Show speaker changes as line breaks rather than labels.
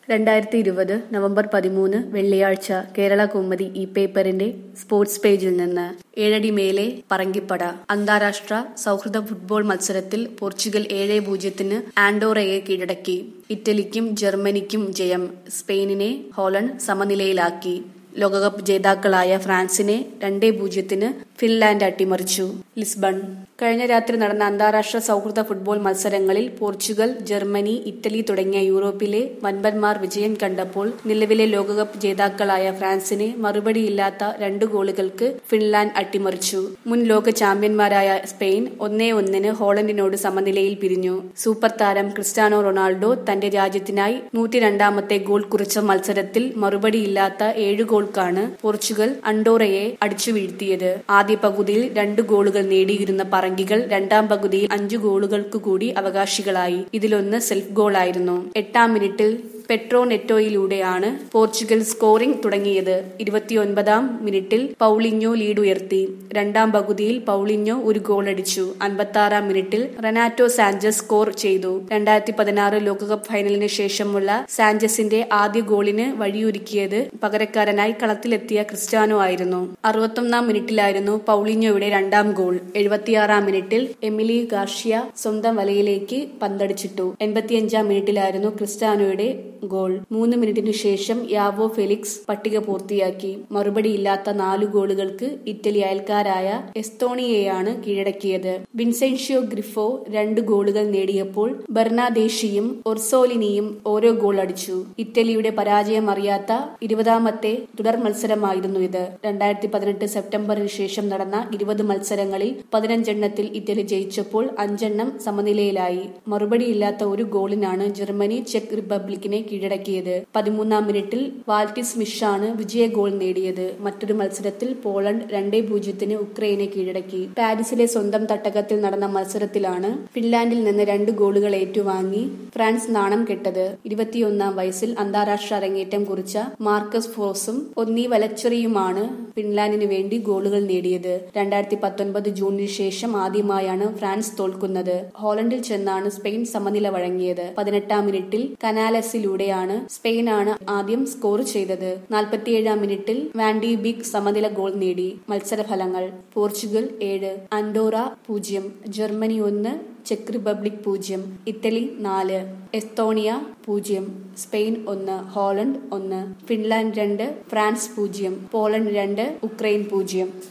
രണ്ടായിരത്തി ഇരുപത് നവംബർ പതിമൂന്ന് വെള്ളിയാഴ്ച കേരള കൗമുദി ഈ പേപ്പറിന്റെ സ്പോർട്സ് പേജിൽ നിന്ന് ഏഴടി മേലെ പറങ്കിപ്പട അന്താരാഷ്ട്ര സൗഹൃദ ഫുട്ബോൾ മത്സരത്തിൽ പോർച്ചുഗൽ ഏഴ് പൂജ്യത്തിന് ആൻഡോറയെ കീഴടക്കി ഇറ്റലിക്കും ജർമ്മനിക്കും ജയം സ്പെയിനിനെ ഹോളണ്ട് സമനിലയിലാക്കി ലോകകപ്പ് ജേതാക്കളായ ഫ്രാൻസിനെ രണ്ടേ പൂജ്യത്തിന് ഫിൻലാൻഡ് അട്ടിമറിച്ചു ലിസ്ബൺ കഴിഞ്ഞ രാത്രി നടന്ന അന്താരാഷ്ട്ര സൗഹൃദ ഫുട്ബോൾ മത്സരങ്ങളിൽ പോർച്ചുഗൽ ജർമ്മനി ഇറ്റലി തുടങ്ങിയ യൂറോപ്പിലെ വൻപന്മാർ വിജയം കണ്ടപ്പോൾ നിലവിലെ ലോകകപ്പ് ജേതാക്കളായ ഫ്രാൻസിനെ മറുപടിയില്ലാത്ത രണ്ട് ഗോളുകൾക്ക് ഫിൻലാൻഡ് അട്ടിമറിച്ചു മുൻ ലോക ചാമ്പ്യന്മാരായ സ്പെയിൻ ഒന്നേ ഒന്നിന് ഹോളണ്ടിനോട് സമനിലയിൽ പിരിഞ്ഞു സൂപ്പർ താരം ക്രിസ്ത്യാനോ റൊണാൾഡോ തന്റെ രാജ്യത്തിനായി നൂറ്റിരണ്ടാമത്തെ ഗോൾ കുറിച്ച മത്സരത്തിൽ മറുപടിയില്ലാത്ത ഏഴ് ഗോൾക്കാണ് പോർച്ചുഗൽ അണ്ടോറയെ അടിച്ചു വീഴ്ത്തിയത് ആദ്യ പകുതിയിൽ രണ്ട് ഗോളുകൾ നേടിയിരുന്ന പറങ്കികൾ രണ്ടാം പകുതിയിൽ അഞ്ചു ഗോളുകൾക്ക് കൂടി അവകാശികളായി ഇതിലൊന്ന് സെൽഫ് ഗോളായിരുന്നു എട്ടാം മിനിറ്റിൽ പെട്രോ നെറ്റോയിലൂടെയാണ് പോർച്ചുഗൽ സ്കോറിംഗ് തുടങ്ങിയത് ഇരുപത്തിയൊൻപതാം മിനിറ്റിൽ പൌളിഞ്ഞോ ലീഡ് ഉയർത്തി രണ്ടാം പകുതിയിൽ പൌളിഞ്ഞോ ഒരു ഗോൾ അടിച്ചു അൻപത്തി മിനിറ്റിൽ റെനാറ്റോ സാഞ്ചസ് സ്കോർ ചെയ്തു രണ്ടായിരത്തി പതിനാറ് ലോകകപ്പ് ഫൈനലിന് ശേഷമുള്ള സാഞ്ചസിന്റെ ആദ്യ ഗോളിന് വഴിയൊരുക്കിയത് പകരക്കാരനായി കളത്തിലെത്തിയ ക്രിസ്ത്യാനോ ആയിരുന്നു അറുപത്തൊന്നാം മിനിറ്റിലായിരുന്നു പൌളിഞ്ഞോയുടെ രണ്ടാം ഗോൾ എഴുപത്തിയാറാം മിനിറ്റിൽ എമിലി ഗാർഷ്യ സ്വന്തം വലയിലേക്ക് പന്തടിച്ചിട്ടു എൺപത്തിയഞ്ചാം മിനിറ്റിലായിരുന്നു ക്രിസ്ത്യാനോയുടെ ഗോൾ മൂന്ന് മിനിറ്റിനു ശേഷം യാവോ ഫെലിക്സ് പട്ടിക പൂർത്തിയാക്കി മറുപടിയില്ലാത്ത നാലു ഗോളുകൾക്ക് ഇറ്റലി അയൽക്കാരായ എസ്തോണിയയാണ് കീഴടക്കിയത് വിൻസെൻഷ്യോ ഗ്രിഫോ രണ്ട് ഗോളുകൾ നേടിയപ്പോൾ ബെർണാദേശിയും ഒർസോലിനിയും ഓരോ ഗോൾ അടിച്ചു ഇറ്റലിയുടെ പരാജയം അറിയാത്ത ഇരുപതാമത്തെ തുടർ മത്സരമായിരുന്നു ഇത് രണ്ടായിരത്തി പതിനെട്ട് സെപ്റ്റംബറിന് ശേഷം നടന്ന ഇരുപത് മത്സരങ്ങളിൽ പതിനഞ്ചെണ്ണത്തിൽ ഇറ്റലി ജയിച്ചപ്പോൾ അഞ്ചെണ്ണം സമനിലയിലായി മറുപടിയില്ലാത്ത ഒരു ഗോളിനാണ് ജർമ്മനി ചെക്ക് റിപ്പബ്ലിക്കിനെ കീഴടക്കിയത് പതിമൂന്നാം മിനിറ്റിൽ വാൽറ്റിസ് മിഷാണ് വിജയ ഗോൾ നേടിയത് മറ്റൊരു മത്സരത്തിൽ പോളണ്ട് രണ്ടേ പൂജ്യത്തിന് ഉക്രൈനെ കീഴടക്കി പാരീസിലെ സ്വന്തം തട്ടകത്തിൽ നടന്ന മത്സരത്തിലാണ് ഫിൻലാൻഡിൽ നിന്ന് രണ്ട് ഗോളുകൾ ഏറ്റുവാങ്ങി ഫ്രാൻസ് നാണം കെട്ടത് ഇരുപത്തിയൊന്നാം വയസ്സിൽ അന്താരാഷ്ട്ര അരങ്ങേറ്റം കുറിച്ച മാർക്കസ് ഫോസും ഒന്നീ വലച്ചെറിയുമാണ് ഫിൻലാൻഡിന് വേണ്ടി ഗോളുകൾ നേടിയത് രണ്ടായിരത്തി പത്തൊൻപത് ജൂണിന് ശേഷം ആദ്യമായാണ് ഫ്രാൻസ് തോൽക്കുന്നത് ഹോളണ്ടിൽ ചെന്നാണ് സ്പെയിൻ സമനില വഴങ്ങിയത് പതിനെട്ടാം മിനിറ്റിൽ കനാലസിലൂടെയാണ് സ്പെയിനാണ് ആദ്യം സ്കോർ ചെയ്തത് നാൽപ്പത്തിയേഴാം മിനിറ്റിൽ വാൻഡി ബിഗ് സമനില ഗോൾ നേടി മത്സരഫലങ്ങൾ പോർച്ചുഗൽ ഏഴ് അൻഡോറ പൂജ്യം ജർമ്മനി ഒന്ന് ചെക്ക് റിപ്പബ്ലിക് പൂജ്യം ഇറ്റലി നാല് എസ്തോണിയ പൂജ്യം സ്പെയിൻ ഒന്ന് ഹോളണ്ട് ഒന്ന് ഫിൻലാൻഡ് രണ്ട് ഫ്രാൻസ് പൂജ്യം പോളണ്ട് രണ്ട് ഉക്രൈൻ പൂജ്യം